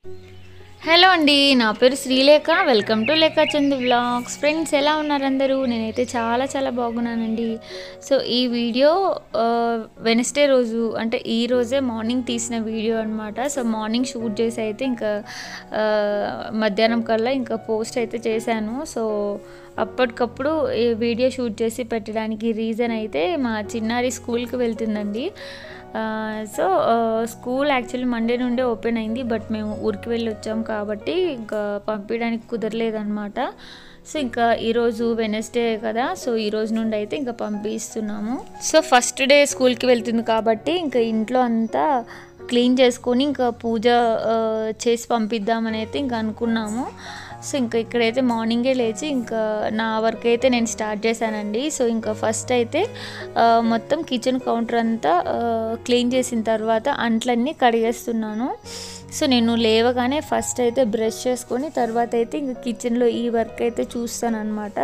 hello అండి నా పేరు శ్రీలేఖ వెల్కమ్ టు లేఖ చంద్ వ్లాగ్స్ ఫ్రెండ్స్ ఎలా ఉన్నారు అందరూ నేనైతే చాలా చాలా బాగున్నానండి సో ఈ వీడియో వెనస్డే రోజు అంటే ఈ రోజే మార్నింగ్ తీసిన వీడియో అనమాట సో మార్నింగ్ షూట్ చేసి అయితే ఇంకా ఆ, మధ్యాహ్నం కల్లా ఇంకా పోస్ట్ అయితే చేశాను సో అప్పటికప్పుడు ఈ వీడియో షూట్ చేసి పెట్టడానికి రీజన్ అయితే మా చిన్నారి స్కూల్కి వెళ్తుందండి ఆ, సో ఆ, స్కూల్ యాక్చువల్లీ మండే నుండే ఓపెన్ అయింది బట్ మేము ఊరికి వెళ్ళి వచ్చాం కాబట్టి ఇంకా పంపించడానికి కుదరలేదన్నమాట సో ఇంకా ఈరోజు వెనస్డే కదా సో ఈ రోజు నుండి అయితే ఇంకా పంపిస్తున్నాము సో ఫస్ట్ డే స్కూల్కి వెళ్తుంది కాబట్టి ఇంకా ఇంట్లో అంతా క్లీన్ చేసుకొని ఇంకా పూజ ఆ, చేసి పంపిద్దామని అయితే ఇంకా అనుకున్నాము సో ఇంకా ఇక్కడైతే మార్నింగే లేచి ఇంకా నా వర్క్ అయితే నేను స్టార్ట్ చేశానండి సో ఇంకా ఫస్ట్ అయితే ఆ, మొత్తం కిచెన్ కౌంటర్ అంతా ఆ, క్లీన్ చేసిన తర్వాత అంట్లన్నీ కడిగేస్తున్నాను సో నేను లేవగానే ఫస్ట్ అయితే బ్రష్ చేసుకొని తర్వాత అయితే ఇంకా కిచెన్లో ఈ వర్క్ అయితే చూస్తాను అనమాట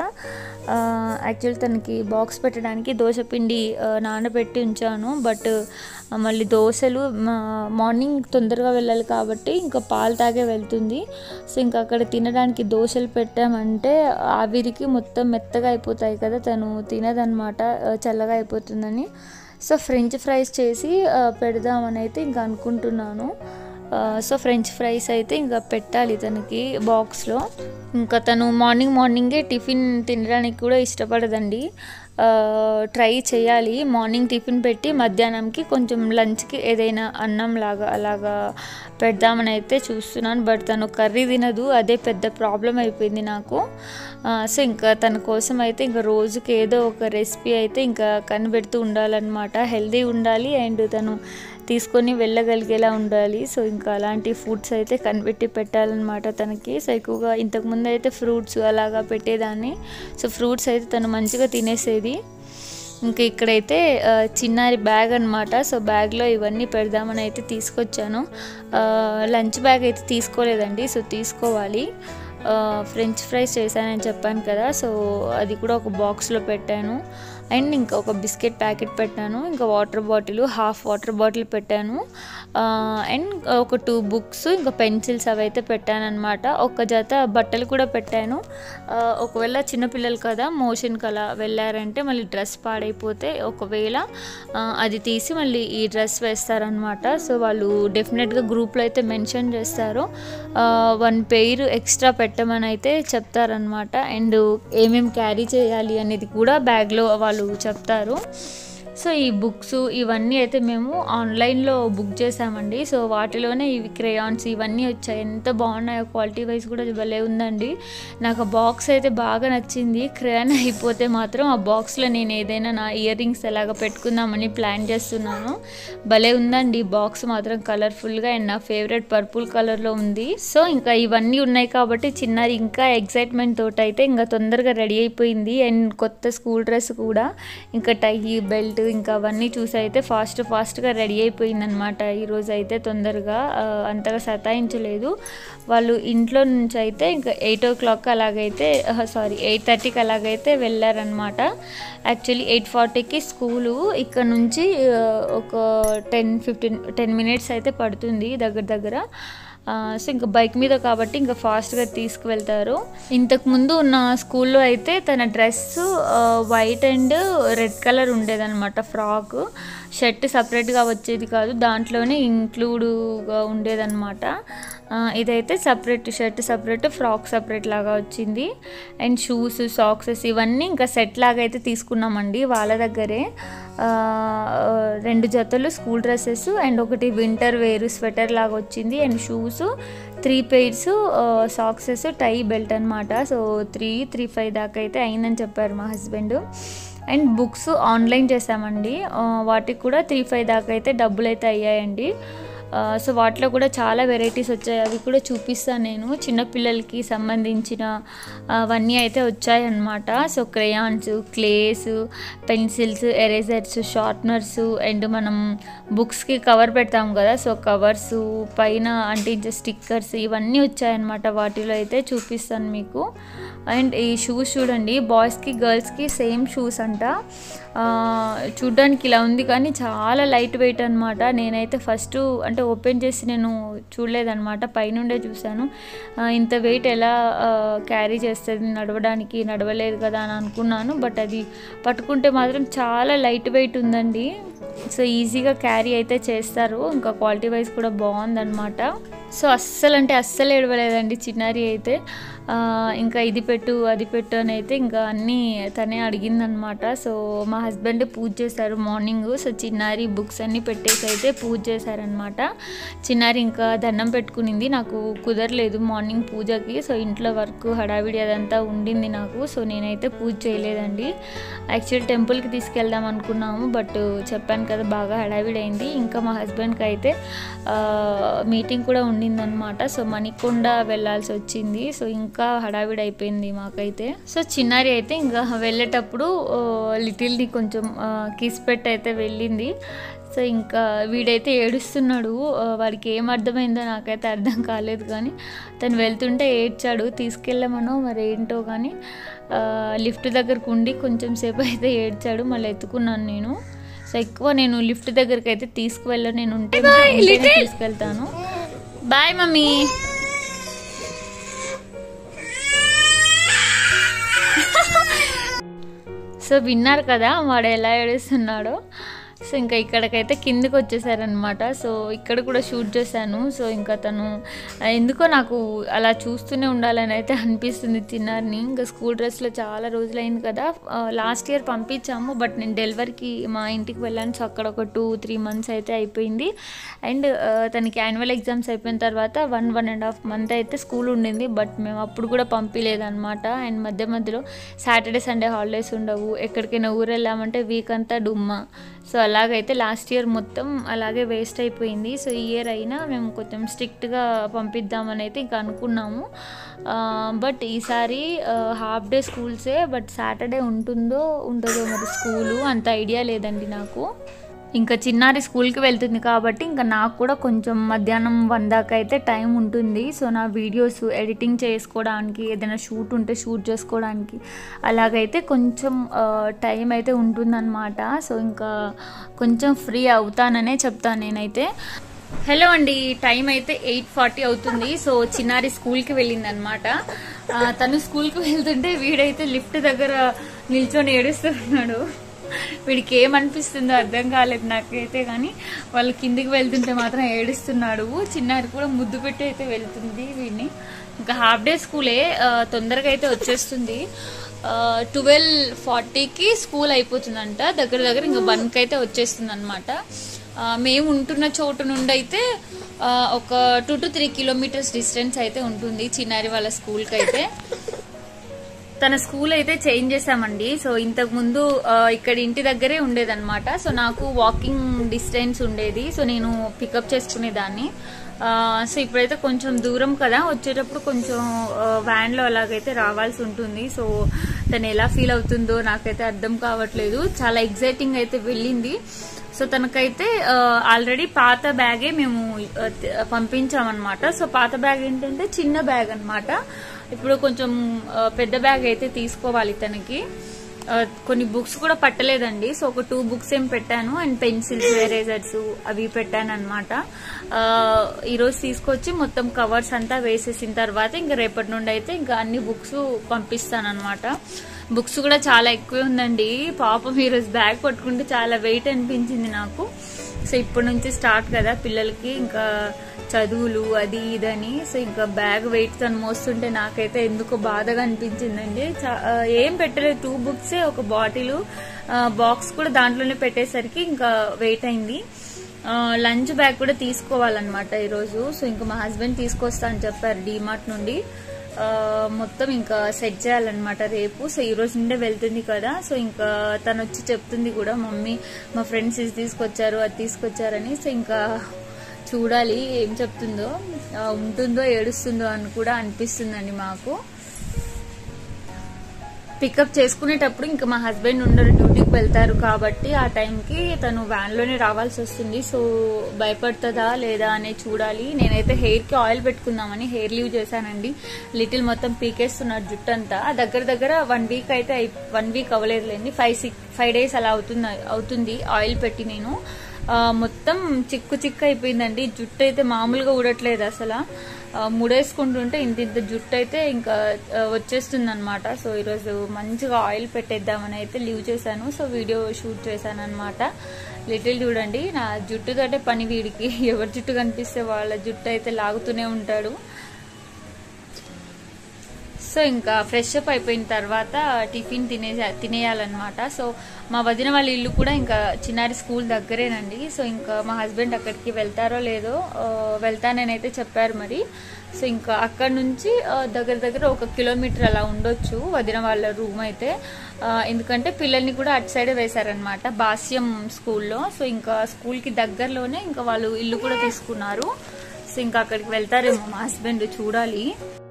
యాక్చువల్ తనకి బాక్స్ పెట్టడానికి దోశ పిండి ఆ, నానబెట్టి ఉంచాను బట్ ఆ, మళ్ళీ దోశలు మా- మార్నింగ్ తొందరగా వెళ్ళాలి కాబట్టి ఇంకా పాలు తాగే వెళ్తుంది సో ఇంకా అక్కడ తినడానికి దోశలు పెట్టామంటే ఆవిరికి మొత్తం మెత్తగా అయిపోతాయి కదా తను తినదనమాట ఆ, చల్లగా అయిపోతుందని సో ఫ్రెంచ్ ఫ్రైస్ చేసి ఆ, పెడదామని అయితే ఇంకా అనుకుంటున్నాను ఆ, సో ఫ్రెంచ్ ఫ్రైస్ అయితే ఇంకా పెట్టాలి తనకి బాక్స్లో ఇంకా తను మార్నింగ్ మార్నింగే టిఫిన్ తినడానికి కూడా ఇష్టపడదండి ఆ, ట్రై చేయాలి మార్నింగ్ టిఫిన్ పెట్టి మధ్యాహ్నంకి కొంచెం లంచ్కి ఏదైనా అన్నం లాగా అలాగా పెడదామని అయితే చూస్తున్నాను బట్ తను కర్రీ తినదు అదే పెద్ద ప్రాబ్లం అయిపోయింది నాకు ఆ, సో ఇంకా తన కోసం అయితే ఇంకా రోజుకి ఏదో ఒక రెసిపీ అయితే ఇంకా కనిపెడుతూ ఉండాలన్నమాట హెల్దీ ఉండాలి అండ్ తను తీసుకొని వెళ్ళగలిగేలా ఉండాలి సో ఇంకా అలాంటి ఫుడ్స్ అయితే కనిపెట్టి పెట్టాలన్నమాట తనకి సో ఎక్కువగా ఇంతకుముందు అయితే ఫ్రూట్స్ అలాగా పెట్టేదాన్ని సో ఫ్రూట్స్ అయితే తను మంచిగా తినేసేది ఇంకా ఇక్కడైతే ఆ, చిన్నారి బ్యాగ్ అనమాట సో బ్యాగ్లో ఇవన్నీ పెడదామని అయితే తీసుకొచ్చాను ఆ, లంచ్ బ్యాగ్ అయితే తీసుకోలేదండి సో తీసుకోవాలి ఆ, ఫ్రెంచ్ ఫ్రైస్ చేశానని చెప్పాను కదా సో అది కూడా ఒక బాక్స్లో పెట్టాను అండ్ ఇంకా ఒక బిస్కెట్ ప్యాకెట్ పెట్టాను ఇంకా water bottle half water bottle పెట్టాను ఆ, అండ్ ఒక టూ బుక్స్ ఇంకా పెన్సిల్స్ అవి అయితే పెట్టాను అనమాట ఒక జత బట్టలు కూడా పెట్టాను ఆ, ఒకవేళ చిన్నపిల్లలు కదా మోషన్కి అలా వెళ్ళారంటే మళ్ళీ డ్రెస్ పాడైపోతే ఒకవేళ ఆ, అది తీసి మళ్ళీ ఈ డ్రెస్ వేస్తారనమాట సో వాళ్ళు డెఫినెట్గా గ్రూప్లో అయితే మెన్షన్ చేస్తారు వన్ పెయిర్ ఎక్స్ట్రా పెట్టమని అయితే చెప్తారనమాట అండ్ ఏమేమి క్యారీ చేయాలి అనేది కూడా బ్యాగ్లో వాళ్ళు చెప్తారు సో ఈ బుక్స్ ఇవన్నీ అయితే మేము ఆన్లైన్లో బుక్ చేసామండి సో వాటిలోనే ఇవి క్రేయాన్స్ ఇవన్నీ వచ్చాయి ఎంత బాగున్నాయో క్వాలిటీ వైజ్ కూడా భలే ఉందండి నాకు ఆ బాక్స్ అయితే బాగా నచ్చింది క్రేయాన్ అయిపోతే మాత్రం ఆ బాక్స్లో నేను ఏదైనా నా ఇయర్ రింగ్స్ ఎలాగ పెట్టుకుందామని ప్లాన్ చేస్తున్నాను భలే ఉందండి బాక్స్ మాత్రం కలర్ఫుల్గా అండ్ నా ఫేవరెట్ పర్పుల్ కలర్లో ఉంది సో ఇంకా ఇవన్నీ ఉన్నాయి కాబట్టి చిన్నారి ఇంకా ఎక్సైట్మెంట్ తోటి అయితే ఇంకా తొందరగా రెడీ అయిపోయింది అండ్ కొత్త స్కూల్ డ్రెస్ కూడా ఇంకా టై బెల్ట్ ఇంకా అవన్నీ చూసి అయితే ఫాస్ట్ ఫాస్ట్గా రెడీ అయిపోయింది అనమాట ఈరోజు అయితే తొందరగా ఆ, అంతగా సతాయించలేదు వాళ్ళు ఇంట్లో నుంచి అయితే ఇంకా ఎయిట్ ఓ క్లాక్ అలాగైతే సారీ ఎయిట్ థర్టీకి అలాగైతే వెళ్ళారనమాట యాక్చువల్లీ ఎయిట్ ఫార్టీకి స్కూలు ఇక్కడ నుంచి ఆ, ఒక టెన్ ఫిఫ్టీన్ టెన్ మినిట్స్ అయితే పడుతుంది దగ్గర దగ్గర ఆ, సో ఇంకా బైక్ మీద కాబట్టి ఇంకా ఫాస్ట్గా తీసుకువెళ్తారు ఇంతకు ముందు ఉన్న స్కూల్లో అయితే తన dress white and red colour ఉండేదన్నమాట ఫ్రాక్ షర్ట్ సపరేట్గా వచ్చేది కాదు దాంట్లోనే ఇంక్లూడ్గా ఉండేదన్నమాట ఆ, ఇదైతే separate shirt separate frock separate లాగా వచ్చింది అండ్ షూస్ సాక్సెస్ ఇవన్నీ ఇంకా సెట్ లాగా అయితే తీసుకున్నామండి వాళ్ళ దగ్గరే ఆ, రెండు జతలు స్కూల్ డ్రెస్సెస్ అండ్ ఒకటి వింటర్ వేరు స్వెటర్ లాగా వచ్చింది and shoes three pairs socks tie belt అనమాట సో త్రీ త్రీ ఫైవ్ దాకా అయితే అయిందని చెప్పారు మా హస్బెండ్ అండ్ బుక్స్ ఆన్లైన్ చేసామండి ఆ, వాటికి కూడా త్రీ ఫైవ్ దాకా అయితే డబ్బులు అయితే అయ్యాయండి ఆ, సో వాటిలో కూడా చాలా వెరైటీస్ వచ్చాయి అవి కూడా చూపిస్తాను నేను చిన్నపిల్లలకి సంబంధించిన అవన్నీ అయితే వచ్చాయన్నమాట so crayons clays pencils erasers sharpeners and మనం బుక్స్కి కవర్ పెడతాం కదా సో కవర్స్ పైన అంటించే స్టిక్కర్స్ ఇవన్నీ వచ్చాయన్నమాట వాటిలో అయితే చూపిస్తాను మీకు అండ్ ఈ షూస్ చూడండి బాయ్స్కి గర్ల్స్కి సేమ్ షూస్ అంట ఆ, చూడ్డానికి ఇలా ఉంది కానీ చాలా లైట్ వెయిట్ అనమాట నేనైతే ఫస్ట్ అంటే ఓపెన్ చేసి నేను చూడలేదన్నమాట పైనుండే చూశాను ఆ, ఇంత వెయిట్ ఎలా క్యారీ చేస్తుంది నడవడానికి నడవలేదు కదా అని అనుకున్నాను బట్ అది పట్టుకుంటే మాత్రం చాలా లైట్ వెయిట్ ఉందండి సో ఈజీగా క్యారీ అయితే చేస్తారు ఇంకా క్వాలిటీ వైజ్ కూడా బాగుందన్నమాట సో అస్సలు అంటే అస్సలు ఏడవలేదండి చిన్నారి అయితే ఆ, ఇంకా ఇది పెట్టు అది పెట్టు అని అయితే ఇంకా అన్నీ తనే అడిగిందనమాట సో మా హస్బెండ్ పూజ చేశారు మార్నింగ్ సో చిన్నారి బుక్స్ అన్నీ పెట్టేసి అయితే పూజ చేశారనమాట చిన్నారి ఇంకా దండం పెట్టుకునింది నాకు కుదరలేదు మార్నింగ్ పూజకి సో ఇంట్లో వర్క్ హడావిడి అదంతా ఉండింది నాకు సో నేనైతే పూజ చేయలేదండి యాక్చువల్ టెంపుల్కి తీసుకెళ్దాం అనుకున్నాము బట్ చెప్పాను కదా బాగా హడావిడి అయింది ఇంకా మా హస్బెండ్కి అయితే మీటింగ్ కూడా ఉండిందనమాట సో మణికొండ వెళ్ళాల్సి వచ్చింది సో ఇంకా హడావిడి అయిపోయింది మాకైతే సో చిన్నారి అయితే ఇంకా వెళ్ళేటప్పుడు ఆ, లిటిల్ని కొంచెం ఆ, కిస్ పెట్టి అయితే వెళ్ళింది సో ఇంకా వీడైతే ఏడుస్తున్నాడు ఆ, వాడికి ఏం అర్థమైందో నాకైతే అర్థం కాలేదు కానీ తను వెళ్తుంటే ఏడ్చాడు తీసుకెళ్ళమనో మరి ఏంటో కానీ ఆ, లిఫ్ట్ దగ్గరకు ఉండి కొంచెం సేపు అయితే ఏడ్చాడు మళ్ళీ ఎత్తుకున్నాను నేను సో ఎక్కువ నేను లిఫ్ట్ దగ్గరికి అయితే తీసుకువెళ్ళను నేను ఉంటే ఉంటేనే తీసుకెళ్తాను బాయ్ మమ్మీ సో విన్నారు కదా వాడు ఎలా ఏడుస్తున్నాడో సో ఇంకా ఇక్కడికైతే కిందకి వచ్చేసారనమాట సో ఇక్కడ కూడా షూట్ చేశాను సో ఇంకా తను ఆ, ఎందుకో నాకు అలా చూస్తూనే ఉండాలని అయితే అనిపిస్తుంది చిన్నారిని ఇంకా స్కూల్ డ్రెస్లో చాలా రోజులైంది కదా లాస్ట్ ఇయర్ పంపించాము బట్ నేను డెలివరీకి మా ఇంటికి వెళ్ళాను సో అక్కడ ఒక టూ త్రీ మంత్స్ అయితే అయిపోయింది అండ్ తనకి యాన్యువల్ ఎగ్జామ్స్ అయిపోయిన తర్వాత one one and half month అయితే స్కూల్ ఉండింది బట్ మేము అప్పుడు కూడా పంపించలేదన్నమాట అండ్ మధ్య మధ్యలో సాటర్డే సండే హాలిడేస్ ఉండవు ఎక్కడికైనా ఊరు వెళ్ళామంటే వీక్ అంతా డుమ్మా సో అలాగైతే లాస్ట్ ఇయర్ మొత్తం అలాగే వేస్ట్ అయిపోయింది సో ఈ ఇయర్ అయినా మేము కొంచెం స్ట్రిక్ట్గా పంపిద్దామని అయితే ఇంకా అనుకున్నాము బట్ ఈసారి హాఫ్ డే స్కూల్సే బట్ సాటర్డే ఉంటుందో ఉండదో మరి స్కూలు అంత ఐడియా లేదండి నాకు ఇంకా చిన్నారి స్కూల్కి వెళ్తుంది కాబట్టి ఇంకా నాకు కూడా కొంచెం మధ్యాహ్నం వన్ దాకా అయితే టైం ఉంటుంది సో నా వీడియోస్ ఎడిటింగ్ చేసుకోవడానికి ఏదైనా షూట్ ఉంటే షూట్ చేసుకోవడానికి అలాగైతే కొంచెం టైం అయితే ఉంటుందన్నమాట సో ఇంకా కొంచెం ఫ్రీ అవుతాననే చెప్తాను నేనైతే హలో అండి టైం అయితే ఎయిట్ ఫార్టీ అవుతుంది సో చిన్నారి స్కూల్కి వెళ్ళింది అనమాట తను స్కూల్కి వెళ్తుంటే వీడైతే లిఫ్ట్ దగ్గర నిల్చొని ఏడుస్తున్నాడు వీడికి ఏమనిపిస్తుందో అర్థం కాలేదు నాకైతే కానీ వాళ్ళు కిందికి వెళ్తుంటే మాత్రం ఏడుస్తున్నాడు చిన్నారి కూడా ముద్దు పెట్టి అయితే వెళ్తుంది వీడిని ఇంకా హాఫ్ డే స్కూలే ఆ, తొందరగా అయితే వచ్చేస్తుంది ట్వెల్వ్ ఫార్టీకి స్కూల్ అయిపోతుందంట దగ్గర దగ్గర ఇంకా వన్కి అయితే వచ్చేస్తుంది అనమాట మేము ఉంటున్న చోటు నుండి అయితే ఆ, ఒక two to three kilometres distance అయితే ఉంటుంది చిన్నారి వాళ్ళ స్కూల్కి అయితే తన స్కూల్ అయితే చేంజ్ చేసామండి సో ఇంతకు ముందు ఆ, ఇక్కడ ఇంటి దగ్గరే ఉండేదన్నమాట సో నాకు వాకింగ్ డిస్టెన్స్ ఉండేది సో నేను పికప్ చేసుకునేదాన్ని ఆ, సో ఇప్పుడైతే కొంచెం దూరం కదా వచ్చేటప్పుడు కొంచెం ఆ, వ్యాన్ లో అలాగైతే రావాల్సి ఉంటుంది సో తను ఎలా ఫీల్ అవుతుందో నాకైతే అర్థం కావట్లేదు చాలా ఎగ్జైటింగ్ అయితే వెళ్ళింది సో తనకైతే ఆల్రెడీ పాత బ్యాగే మేము ఆ, త- పంపించామన్నమాట సో పాత బ్యాగ్ ఏంటంటే చిన్న బ్యాగ్ అన్నమాట ఇప్పుడు కొంచెం ఆ, పెద్ద బ్యాగ్ అయితే తీసుకోవాలి తనకి ఆ, కొన్ని బుక్స్ కూడా పట్టలేదండి సో ఒక టూ బుక్స్ ఏం పెట్టాను అండ్ పెన్సిల్స్ ఎరేజర్స్ అవి పెట్టాను అనమాట ఈరోజు తీసుకొచ్చి మొత్తం కవర్స్ అంతా వేసేసిన తర్వాత ఇంకా రేపటి నుండి అయితే ఇంకా అన్ని బుక్స్ పంపిస్తాను అనమాట బుక్స్ కూడా చాలా ఎక్కువే ఉందండి పాపం ఈరోజు బ్యాగ్ పట్టుకుంటే చాలా వెయిట్ అనిపించింది నాకు సో ఇప్పటి నుంచి స్టార్ట్ కదా పిల్లలకి ఇంకా చదువులు అది ఇదని సో ఇంకా బ్యాగ్ వెయిట్ తను మోస్తుంటే నాకైతే ఎందుకో బాధగా అనిపించిందండి చా- ఆ, ఏం పెట్టలేదు టూ బుక్సే ఒక బాటిల్ బాక్స్ కూడా దాంట్లోనే పెట్టేసరికి ఇంకా వెయిట్ అయింది లంచ్ బ్యాగ్ కూడా తీసుకోవాలన్నమాట ఈరోజు సో ఇంకా మా హస్బెండ్ తీసుకొస్తా అని చెప్పారు డీమార్ట్ నుండి ఆ, మొత్తం ఇంకా సెట్ చేయాలన్నమాట రేపు సో ఈ రోజు నుండే వెళ్తుంది కదా సో ఇంకా తను వచ్చి చెప్తుంది కూడా మమ్మీ మా ఫ్రెండ్స్ ఇది తీసుకొచ్చారు అది తీసుకొచ్చారని సో ఇంకా చూడాలి ఏం చెప్తుందో ఆ, ఉంటుందో ఏడుస్తుందో అని కూడా అనిపిస్తుందండి మాకు పికప్ చేసుకునేటప్పుడు ఇంకా మా హస్బెండ్ ఉండరు డ్యూటీకి వెళ్తారు కాబట్టి ఆ టైంకి తను వ్యాన్లోనే రావాల్సి వస్తుంది సో భయపడుతుందా లేదా అనేది చూడాలి నేనైతే హెయిర్కి ఆయిల్ పెట్టుకుందామని హెయిర్ లీవ్ చేశానండి లిటిల్ మొత్తం పీకేస్తున్నారు జుట్టు అంతా దగ్గర దగ్గర వన్ వీక్ అయితే వన్ వీక్ అవ్వలేదులేండి ఫైవ్ సిక్స్ ఫైవ్ డేస్ అలా అవుతుంది అవుతుంది ఆయిల్ పెట్టి నేను ఆ, మొత్తం చిక్కు చిక్కు అయిపోయిందండి జుట్టు అయితే మామూలుగా ఊడట్లేదు అసలు ఆ, ముడేసుకుంటుంటే ఇంత ఇంత జుట్టు అయితే ఇంకా వచ్చేస్తుంది అనమాట సో ఈరోజు మంచిగా ఆయిల్ పెట్టేద్దామని అయితే లీవ్ చేశాను సో వీడియో షూట్ చేశాను అనమాట లిటిల్ చూడండి నా జుట్టుతోటే పని వీడికి ఎవరి జుట్టు కనిపిస్తే వాళ్ళ జుట్టు అయితే లాగుతూనే ఉంటాడు సో ఇంకా ఫ్రెష్ అప్ అయిపోయిన తర్వాత టిఫిన్ తినే తినేయాలన్నమాట సో మా వదిన వాళ్ళ ఇల్లు కూడా ఇంకా చిన్నారి స్కూల్ దగ్గరేనండి సో ఇంకా మా హస్బెండ్ అక్కడికి వెళ్తారో లేదో ఆ, వెళ్తాననైతే చెప్పారు మరి సో ఇంకా అక్కడ నుంచి ఆ, దగ్గర దగ్గర ఒక కిలోమీటర్ అలా ఉండొచ్చు వదిన వాళ్ళ రూమ్ అయితే ఆ, ఎందుకంటే పిల్లల్ని కూడా అటు సైడే వేశారనమాట బాస్యం స్కూల్లో సో ఇంకా స్కూల్కి దగ్గరలోనే ఇంకా వాళ్ళు ఇల్లు కూడా తీసుకున్నారు సో ఇంకా అక్కడికి వెళ్తారేమో మా హస్బెండ్ చూడాలి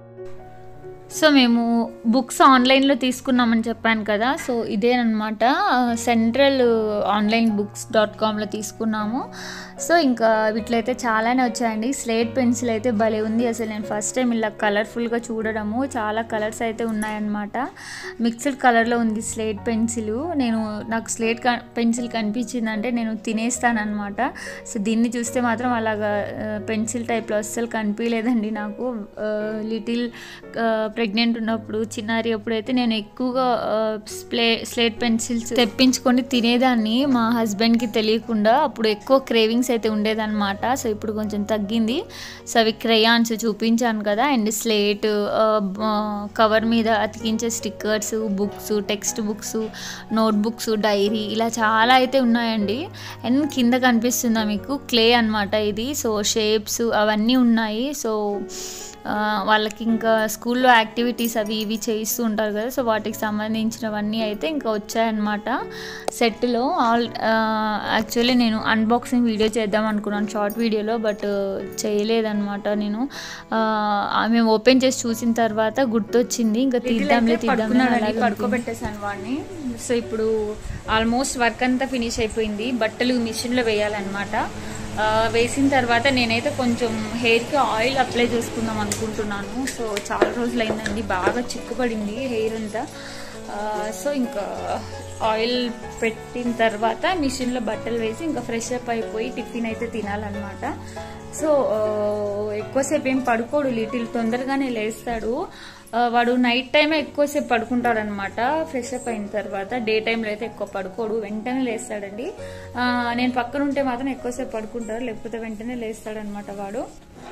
సో మేము బుక్స్ ఆన్లైన్లో తీసుకున్నామని చెప్పాను కదా సో ఇదేనమాట సెంట్రల్ ఆన్లైన్ బుక్స్ డాట్ కామ్లో తీసుకున్నాము సో ఇంకా వీటిలో చాలానే వచ్చాయండి స్లేట్ పెన్సిల్ అయితే భలే ఉంది అసలు నేను ఫస్ట్ టైం ఇలా కలర్ఫుల్గా చూడడము చాలా కలర్స్ అయితే ఉన్నాయన్నమాట మిక్స్డ్ కలర్లో ఉంది స్లేట్ పెన్సిల్ నేను నాకు స్లేట్ పెన్సిల్ కనిపించిందంటే నేను తినేస్తానమాట సో దీన్ని చూస్తే మాత్రం అలాగా పెన్సిల్ టైప్లో అస్సలు కనిపించలేదండి నాకు లిటిల్ ప్రెగ్నెంట్ ఉన్నప్పుడు చిన్నారి అప్పుడైతే నేను ఎక్కువగా స్ప్లే స్లేట్ పెన్సిల్స్ తెప్పించుకొని తినేదాన్ని మా హస్బెండ్కి తెలియకుండా అప్పుడు ఎక్కువ క్రేవింగ్స్ అయితే ఉండేదన్నమాట సో ఇప్పుడు కొంచెం తగ్గింది సో అవి క్రయాన్స్ చూపించాను కదా అండ్ స్లేట్ కవర్ మీద అతికించే stickers books text books notebooks diary ఇలా చాలా అయితే ఉన్నాయండి అండ్ కింద కనిపిస్తుందా మీకు క్లే అన్నమాట ఇది సో షేప్స్ అవన్నీ ఉన్నాయి సో ఆ, వాళ్ళకి ఇంకా స్కూల్లో యాక్టివిటీస్ అవి ఇవి చేయిస్తూ ఉంటారు కదా సో వాటికి సంబంధించినవన్నీ అయితే ఇంకా వచ్చాయన్నమాట సెట్లో ఆల్ యాక్చువల్లీ నేను అన్బాక్సింగ్ వీడియో చేద్దాం అనుకున్నాను షార్ట్ వీడియోలో బట్ చేయలేదన్నమాట నేను ఆ, మేము ఓపెన్ చేసి చూసిన తర్వాత గుర్తొచ్చింది ఇంకా తీద్దాంలే తీద్దాంలే అని అలాగే పడుకోబెట్టేశాను వాడిని సో ఇప్పుడు ఆల్మోస్ట్ వర్క్ అంతా ఫినిష్ అయిపోయింది బట్టలు మిషన్లో వేయాలన్నమాట ఆ, వేసిన తర్వాత నేనైతే కొంచెం హెయిర్కి ఆయిల్ అప్లై చేసుకుందాం అనుకుంటున్నాను సో చాలా రోజులు అయిందండి బాగా చిక్కుపడింది హెయిర్ అంతా ఆ, సో ఇంకా ఆయిల్ పెట్టిన తర్వాత మిషన్లో బట్టలు వేసి ఇంకా ఫ్రెష్ అప్ అయిపోయి టిఫిన్ అయితే తినాలన్నమాట సో ఆ, ఎక్కువసేపు ఏం పడుకోడు లిటిల్ తొందరగానే లేస్తాడు ఆ, వాడు నైట్ టైమే ఎక్కువసేపు పడుకుంటాడు అనమాట ఫ్రెష్ అప్ అయిన తర్వాత డే టైంలో అయితే ఎక్కువ పడుకోడు వెంటనే లేస్తాడండి ఆ, నేను పక్కన ఉంటే మాత్రం ఎక్కువసేపు పడుకుంటాడు లేకపోతే వెంటనే లేస్తాడనమాట వాడు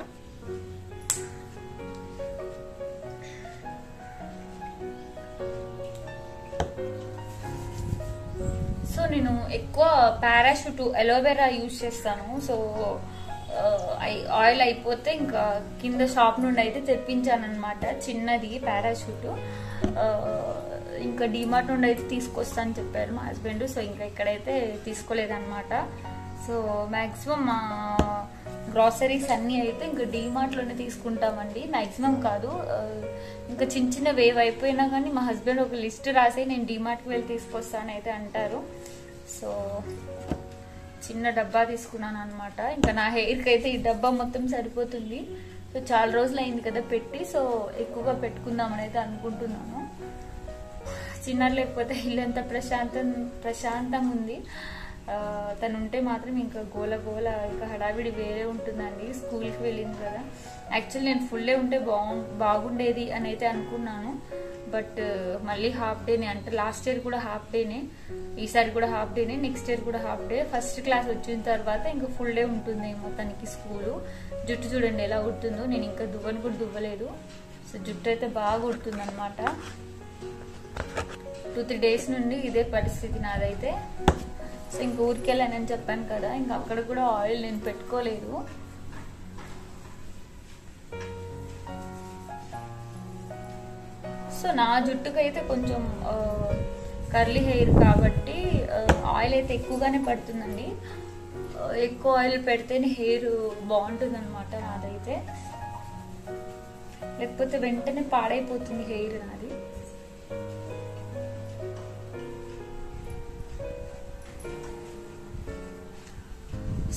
సో నేను ఎక్కువ పారాషూట్ ఎలోవెరా యూజ్ చేస్తాను సో ఆ, ఐ- ఆయిల్ అయిపోతే ఇంకా కింద షాప్ నుండి అయితే తెప్పించాను అనమాట చిన్నది పారాషూట్ ఆ, ఇంకా డిమార్ట్ నుండి అయితే తీసుకొస్తాను చెప్పారు మా హస్బెండ్ సో ఇంకా ఇక్కడైతే తీసుకోలేదన్నమాట సో మ్యాక్సిమం మా గ్రాసరీస్ అన్నీ అయితే ఇంకా డీమార్ట్లోనే తీసుకుంటామండి మ్యాక్సిమం కాదు ఆ, ఇంకా చిన్న చిన్న వేవ్ అయిపోయినా కానీ మా హస్బెండ్ ఒక లిస్ట్ రాసి నేను డీమార్ట్కి వెళ్ళి తీసుకొస్తాను అయితే అంటారు సో చిన్న డబ్బా తీసుకున్నాను అనమాట ఇంకా నా హెయిర్కి అయితే ఈ డబ్బా మొత్తం సరిపోతుంది సో చాలా రోజులు అయింది కదా పెట్టి సో ఎక్కువగా పెట్టుకుందామని అయితే అనుకుంటున్నాను చిన్నారు లేకపోతే ఇల్లంతా ప్రశాంతం ప్రశాంతంగా ఉంది ఆ, తను ఉంటే మాత్రం ఇంకా గోల గోల ఇంకా హడావిడి వేరే ఉంటుందండి స్కూల్కి వెళ్ళింది కదా యాక్చువల్లీ నేను ఫుల్ డే ఉంటే బాగు బాగుండేది అని అయితే అనుకున్నాను బట్ మళ్ళీ హాఫ్ డేనే అంటే లాస్ట్ ఇయర్ కూడా హాఫ్ డేనే ఈసారి కూడా హాఫ్ డేనే నెక్స్ట్ ఇయర్ కూడా హాఫ్ డే ఫస్ట్ క్లాస్ వచ్చిన తర్వాత ఇంకా ఫుల్ డే ఉంటుంది మొత్తానికి స్కూలు జుట్టు చూడండి ఎలా ఉడుతుందో నేను ఇంకా దువ్వను కూడా దువ్వలేదు సో జుట్టు అయితే బాగా ఉడుతుంది అనమాట టూ త్రీ డేస్ నుండి ఇదే పరిస్థితి నాదైతే సో ఇంక ఊరికి వెళ్ళానని చెప్పాను కదా ఇంకా అక్కడ కూడా ఆయిల్ నేను పెట్టుకోలేదు సో నా జుట్టుకు అయితే కొంచెం కర్లీ హెయిర్ కాబట్టి ఆ, ఆయిల్ అయితే ఎక్కువగానే పడుతుందండి ఆ, ఎక్కువ ఆయిల్ పెడితేనే హెయిర్ బాగుంటుంది అనమాట నాదైతే లేకపోతే వెంటనే పాడైపోతుంది హెయిర్ నాది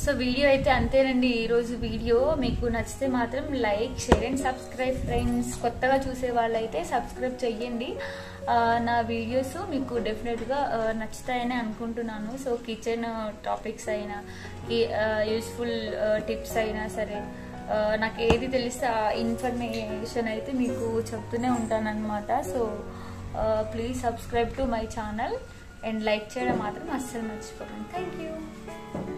సో వీడియో అయితే అంతేనండి ఈరోజు వీడియో మీకు నచ్చితే మాత్రం like share and subscribe friends కొత్తగా చూసే వాళ్ళైతే సబ్స్క్రైబ్ చెయ్యండి ఆ, నా వీడియోస్ మీకు డెఫినెట్గా ఆ, నచ్చుతాయని అనుకుంటున్నాను సో కిచెన్ టాపిక్స్ అయినా యూస్ఫుల్ టిప్స్ అయినా సరే ఆ, నాకు ఏది తెలిస్తే ఆ ఇన్ఫర్మేషన్ అయితే మీకు చెప్తూనే ఉంటానన్నమాట so please subscribe to my channel and like చేయడం మాత్రం అస్సలు మర్చిపోకండి థ్యాంక్ యూ